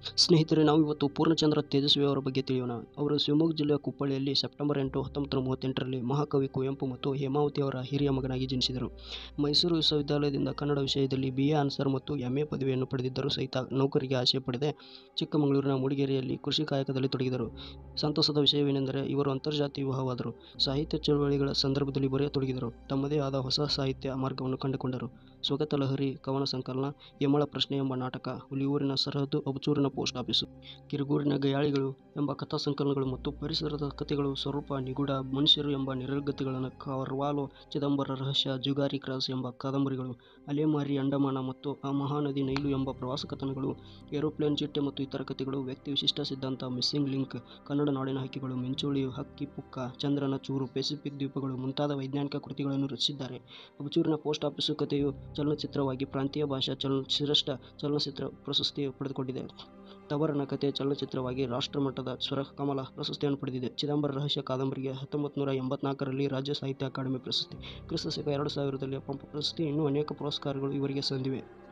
ಸ್ನೇಹಿತರೆ ನಾವು ಇವತ್ತು ಪೂರ್ಣಚಂದ್ರ ತೇಜಸ್ವಿ ಅವರ ಬಗ್ಗೆ ತಿಳಿಯೋಣ ಅವರು ಶಿವಮೊಗ್ಗ ಜಿಲ್ಲೆಯ ಕುಪ್ಪಳ್ಳಿಯಲ್ಲಿ ಸೆಪ್ಟೆಂಬರ್ ಎಂಟು ಹತ್ತೊಂಬತ್ತು ಮೂವತ್ತೆಂಟರಲ್ಲಿ ಮಹಾಕವಿ ಕುವೆಂಪು ಮತ್ತು ಹೇಮಾವತಿ ಅವರ ಹಿರಿಯ ಮಗನಾಗಿ ಜನಿಸಿದರು ಮೈಸೂರು ವಿಶ್ವವಿದ್ಯಾಲಯದಿಂದ ಕನ್ನಡ ವಿಷಯದಲ್ಲಿ ಬಿ ಎ ಆನ್ಸರ್ ಮತ್ತು ಎಂ ಎ ಪದವಿಯನ್ನು ಪಡೆದಿದ್ದರೂ ಸಹಿತ ನೌಕರಿಗೆ ಆಸೆ ಪಡದೆ ಚಿಕ್ಕಮಗಳೂರಿನ ಮೂಡಿಗೆರೆಯಲ್ಲಿ ಕೃಷಿ ಕಾಯಕದಲ್ಲಿ ತೊಡಗಿದರು ಸಂತಸದ ವಿಷಯವೇನೆಂದರೆ ಇವರು ಅಂತರ್ಜಾತಿ ವಿವಾಹವಾದರು ಸಾಹಿತ್ಯ ಚಳವಳಿಗಳ ಸಂದರ್ಭದಲ್ಲಿ ಬರೆಯತೊಡಗಿದರು ತಮ್ಮದೇ ಆದ ಹೊಸ ಸಾಹಿತ್ಯ ಮಾರ್ಗವನ್ನು ಕಂಡುಕೊಂಡರು ಸ್ವಗತ ಲಹರಿ ಕವನ ಸಂಕಲನ ಯಮಳ ಪ್ರಶ್ನೆ ಎಂಬ ನಾಟಕ ಹುಲಿಯೂರಿನ ಸರಹದ್ದು ಅಬಚೂರಿನ ಪೋಸ್ಟ್ ಆಫೀಸು ಕಿರುಗೂರಿನ ಗಯಾಳಿಗಳು ಎಂಬ ಕಥಾ ಸಂಕಲನಗಳು ಮತ್ತು ಪರಿಸರದ ಕಥೆಗಳು ಸ್ವರೂಪ ನಿಗೂಢ ಮನುಷ್ಯರು ಎಂಬ ನಿರ್ಗತಿಗಳನ್ನು ಕರ್ವಾಲೋ ಚಿದಂಬರ ರಹಸ್ಯ ಜುಗಾರಿ ಕ್ರಾಸ್ ಎಂಬ ಕಾದಂಬರಿಗಳು ಅಲೆಮಾರಿ ಅಂಡಮಾನ ಮತ್ತು ಆ ಮಹಾನದಿ ನೈಲು ಎಂಬ ಪ್ರವಾಸ ಕಥನಗಳು ಏರೋಪ್ಲೇನ್ ಚಿಟ್ಟೆ ಮತ್ತು ಇತರ ಕಥೆಗಳು ವ್ಯಕ್ತಿ ವಿಶಿಷ್ಟ ಸಿದ್ಧಾಂತ ಮಿಸ್ಸಿಂಗ್ ಲಿಂಕ್ ಕನ್ನಡ ನಾಡಿನ ಹಕ್ಕಿಗಳು ಮಿಂಚೋಳಿ ಹಕ್ಕಿ ಪುಕ್ಕ ಚಂದ್ರನ ಚೂರು ಪೆಸಿಫಿಕ್ ದ್ವೀಪಗಳು ಮುಂತಾದ ವೈಜ್ಞಾನಿಕ ಕೃತಿಗಳನ್ನು ರಚಿಸಿದ್ದಾರೆ ಅಬಚೂರಿನ ಪೋಸ್ಟ್ ಆಫೀಸು ಕಥೆಯು ಚಲನಚಿತ್ರವಾಗಿ ಪ್ರಾಂತೀಯ ಭಾಷಾ ಚಲನ ಶ್ರೇಷ್ಠ ಚಲನಚಿತ್ರ ಪ್ರಶಸ್ತಿ ಪಡೆದುಕೊಂಡಿದೆ ತವರನ ಕಥೆ ಚಲನಚಿತ್ರವಾಗಿ ರಾಷ್ಟ್ರಮಟ್ಟದ ಸ್ವರಕಮಲ ಪ್ರಶಸ್ತಿಯನ್ನು ಪಡೆದಿದೆ ಚಿದಂಬರ ರಹಸ್ಯ ಕಾದಂಬರಿಗೆ ಹತ್ತೊಂಬತ್ತು ನೂರ ಎಂಬತ್ನಾಲ್ಕರಲ್ಲಿ ರಾಜ್ಯ ಸಾಹಿತ್ಯ ಅಕಾಡೆಮಿ ಪ್ರಶಸ್ತಿ ಕ್ರಿಸ್ತಶಕ ಎರಡು ಸಾವಿರದಲ್ಲಿ ಪಂಪ ಪ್ರಶಸ್ತಿ ಇನ್ನೂ ಅನೇಕ ಪುರಸ್ಕಾರಗಳು ಇವರಿಗೆ ಸಂದಿವೆ